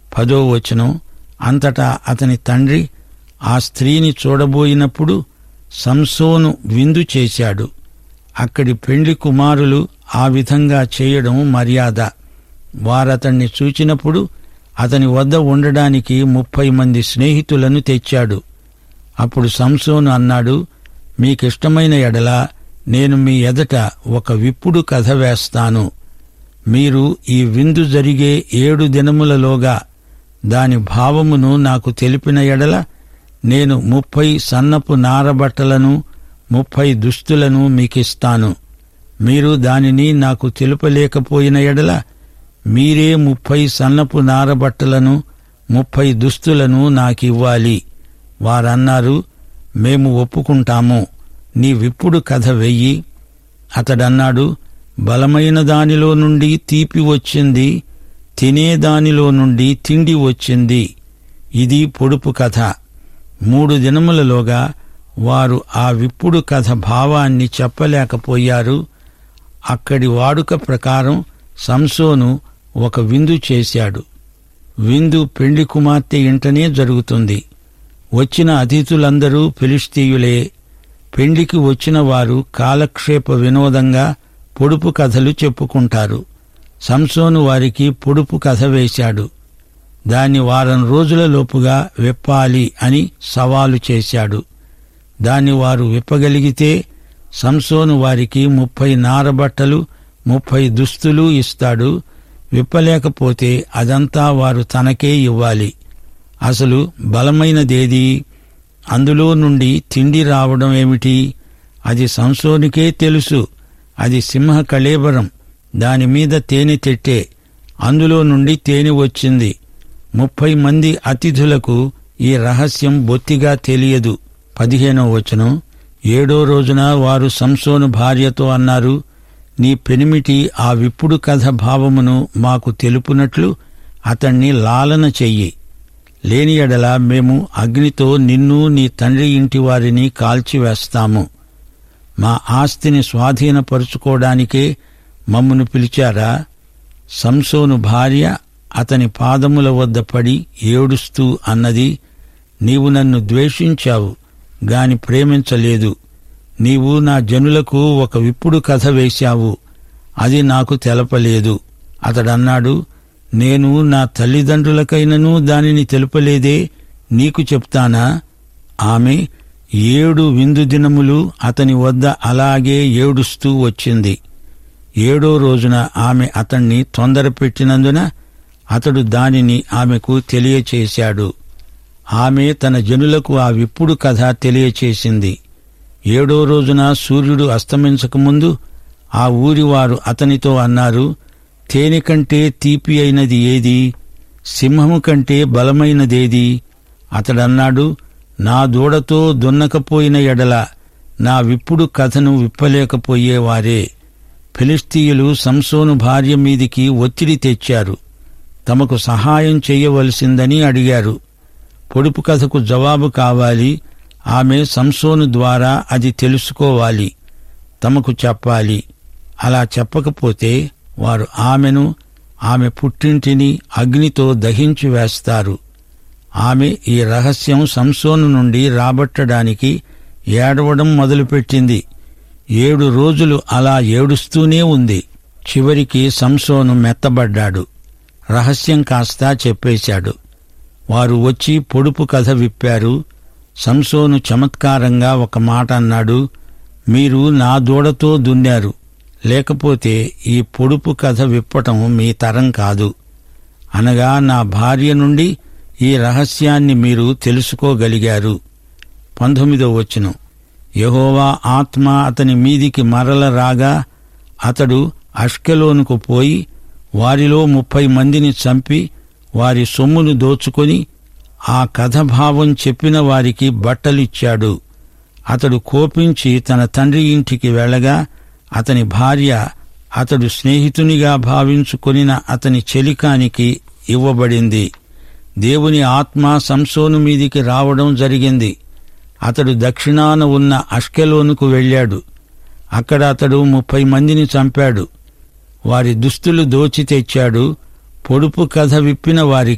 పదో వచనం అంతటా అతని తండ్రి ఆ స్త్రీని చూడబోయినప్పుడు సంసోను విందు చేశాడు అక్కడి పెండ్లి కుమారులు ఆ విధంగా చేయడం మర్యాద వారతన్ని చూచినప్పుడు అతని వద్ద ఉండడానికి ముప్పై మంది స్నేహితులను తెచ్చాడు అప్పుడు సంసోను అన్నాడు మీకిష్టమైన ఎడల నేను మీ ఎదట ఒక విప్పుడు కథ వేస్తాను మీరు ఈ విందు జరిగే ఏడు దినములలోగా దాని భావమును నాకు తెలిపిన ఎడల నేను ముప్పై సన్నపు నారబట్టలను ముప్పై దుస్తులను మీకిస్తాను మీరు దానిని నాకు తెలుపలేకపోయిన ఎడల మీరే ముప్పై సన్నపు నారబట్టలను ముప్పై దుస్తులను నాకివ్వాలి వారన్నారు మేము ఒప్పుకుంటాము నీ విప్పుడు కథ వెయ్యి అతడన్నాడు బలమైన దానిలో నుండి తీపి వచ్చింది తినే దానిలో నుండి తిండి వచ్చింది ఇది పొడుపు కథ మూడు దినములలోగా వారు ఆ విప్పుడు కథ భావాన్ని చెప్పలేకపోయారు అక్కడి వాడుక ప్రకారం సంసోను ఒక విందు చేశాడు విందు పెండ్లి కుమార్తె ఇంటనే జరుగుతుంది వచ్చిన అతిథులందరూ ఫిలిస్తీయులే పెండ్లికి వచ్చిన వారు కాలక్షేప వినోదంగా పొడుపు కథలు చెప్పుకుంటారు సంసోను వారికి పొడుపు కథ వేశాడు దాన్ని వారం రోజుల లోపుగా విప్పాలి అని సవాలు చేశాడు దాన్ని వారు విప్పగలిగితే సంసోను వారికి ముప్పై నారబట్టలు ముప్పై దుస్తులు ఇస్తాడు విప్పలేకపోతే అదంతా వారు తనకే ఇవ్వాలి అసలు బలమైనదేది అందులో నుండి తిండి రావడం ఏమిటి అది సంసోనికే తెలుసు అది సింహ కళేబరం దానిమీద తేనె తెట్టే అందులో నుండి తేనె వచ్చింది ముప్పై మంది అతిథులకు ఈ రహస్యం బొత్తిగా తెలియదు పదిహేనో వచనం ఏడో రోజున వారు సంసోను భార్యతో అన్నారు నీ పెనిమిటి ఆ విప్పుడు కథ భావమును మాకు తెలుపునట్లు అతణ్ణి లాలన చెయ్యి లేని ఎడల మేము అగ్నితో నిన్ను నీ తండ్రి ఇంటి వారిని కాల్చివేస్తాము మా ఆస్తిని స్వాధీనపరుచుకోవడానికే మమ్మను పిలిచారా సంసోను భార్య అతని పాదముల వద్ద పడి ఏడుస్తూ అన్నది నీవు నన్ను ద్వేషించావు గాని ప్రేమించలేదు నీవు నా జనులకు ఒక విప్పుడు కథ వేశావు అది నాకు తెలపలేదు అతడన్నాడు నేను నా తల్లిదండ్రులకైనను దానిని తెలుపలేదే నీకు చెప్తానా ఆమె ఏడు విందు దినములు అతని వద్ద అలాగే ఏడుస్తూ వచ్చింది ఏడో రోజున ఆమె అతణ్ణి తొందరపెట్టినందున అతడు దానిని ఆమెకు తెలియచేశాడు ఆమె తన జనులకు ఆ విప్పుడు కథ తెలియచేసింది ఏడో రోజున సూర్యుడు అస్తమించకముందు ఆ ఊరివారు అతనితో అన్నారు తేనె కంటే తీపి అయినది ఏది సింహము కంటే బలమైనదేది అతడన్నాడు నా దూడతో దున్నకపోయిన ఎడల నా విప్పుడు కథను విప్పలేకపోయేవారే ఫిలిస్తీయులు సంసోను భార్య మీదికి ఒత్తిడి తెచ్చారు తమకు సహాయం చేయవలసిందని అడిగారు పొడుపు కథకు జవాబు కావాలి ఆమె సంసోను ద్వారా అది తెలుసుకోవాలి తమకు చెప్పాలి అలా చెప్పకపోతే వారు ఆమెను ఆమె పుట్టింటిని అగ్నితో దహించి వేస్తారు ఆమె ఈ రహస్యం సంసోను నుండి రాబట్టడానికి ఏడవడం మొదలుపెట్టింది ఏడు రోజులు అలా ఏడుస్తూనే ఉంది చివరికి సంసోను మెత్తబడ్డాడు రహస్యం కాస్తా చెప్పేశాడు వారు వచ్చి పొడుపు కథ విప్పారు సంసోను చమత్కారంగా ఒక మాట అన్నాడు మీరు నా దూడతో దున్నారు లేకపోతే ఈ పొడుపు కథ విప్పటం మీ తరం కాదు అనగా నా భార్య నుండి ఈ రహస్యాన్ని మీరు తెలుసుకోగలిగారు పంతొమ్మిదో వచనం యహోవా ఆత్మ అతని మీదికి మరల రాగా అతడు అష్కెలోనుకు పోయి వారిలో ముప్పై మందిని చంపి వారి సొమ్మును దోచుకొని ఆ కథ భావం చెప్పిన వారికి బట్టలిచ్చాడు అతడు కోపించి తన తండ్రి ఇంటికి వెళ్ళగా అతని భార్య అతడు స్నేహితునిగా భావించుకొనిన అతని చెలికానికి ఇవ్వబడింది దేవుని ఆత్మ సంసోను మీదికి రావడం జరిగింది అతడు దక్షిణాన ఉన్న అష్కెలోనుకు వెళ్ళాడు అక్కడ అతడు ముప్పై మందిని చంపాడు వారి దుస్తులు దోచి తెచ్చాడు పొడుపు కథ విప్పిన వారికి